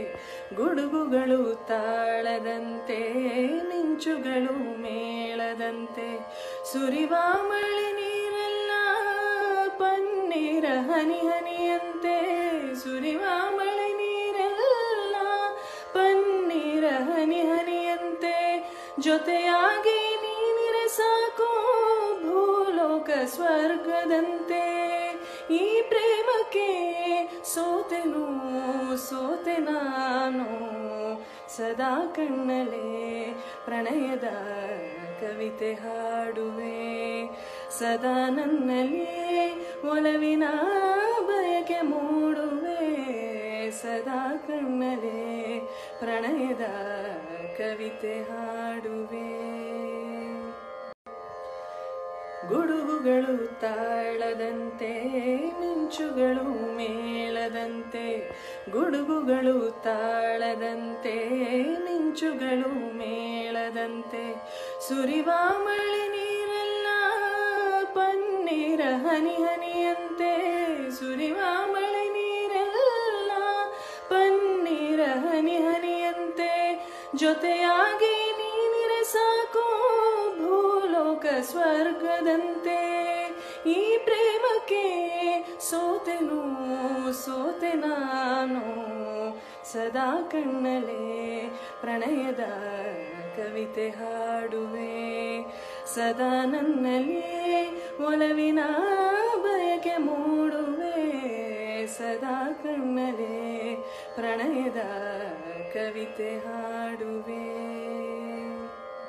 ಗುಡುಗುಗಳು ತಾಳದಂತೆ ಮಿಂಚುಗಳು ಮೇಳದಂತೆ ಸುರಿವ ಮಳೆ ನೀರೆಲ್ಲ ಪನ್ನೀರ ಹನಿ ಹನಿಯಂತೆ ಸುರಿವ ಮಳೆ ನೀರೆಲ್ಲ ಪನ್ನೀರ ಹನಿ ಹನಿಯಂತೆ ಜೊತೆಯಾಗಿ ನೀನಿರೆ ಸಾಕು ಭೂಲೋಕ ಸ್ವರ್ಗದಂತೆ ಈ ಪ್ರೇಮಕ್ಕೆ ಸೋತೆನು ಸೋತೆ ನಾನು ಸದಾ ಕಣ್ಣಲೆ ಪ್ರಣಯದ ಕವಿತೆ ಹಾಡುವೆ ಸದಾ ನನ್ನಲ್ಲಿ ಒಲವಿನ ಬಯಕೆ ಮೂಡುವೆ ಸದಾ ಕಣ್ಣಲೆ ಪ್ರಣಯದ ಕವಿತೆ ಹಾಡುವೆ ಗುಡುಗುಗಳು ತಾಳದಂತೆ ಮಿಂಚುಗಳು ಮೇಳದಂತೆ ಗುಡುಗುಗಳು ತಾಳದಂತೆ ಮಿಂಚುಗಳು ಮೇಳದಂತೆ ಸುರಿವ ಮಳೆ ನೀರೆಲ್ಲ ಪನ್ನೀರ ಹನಿ ಹನಿಯಂತೆ ಸುರಿವ ಮಳೆ ನೀರೆಲ್ಲ ಪನ್ನೀರ ಹನಿ ಹನಿಯಂತೆ ಜೊತೆಯಾಗಿ ನೀನಿರೆ ಸಾಕು ಭೂಲೋಕ ಸ್ವರ್ಗದಂತೆ ಈ ಪ್ರೇಮಕ್ಕೆ ಸೋತೆನು ಸೋತೆ ನಾನು ಸದಾ ಕಣ್ಣಲೆ ಪ್ರಣಯದ ಕವಿತೆ ಹಾಡುವೆ ಸದಾ ನನ್ನಲ್ಲಿ ಒಲವಿನ ಬಯಕೆ ಮೂಡುವೆ ಸದಾ ಕಣ್ಣಲೆ ಪ್ರಣಯದ ಕವಿತೆ ಹಾಡುವೆ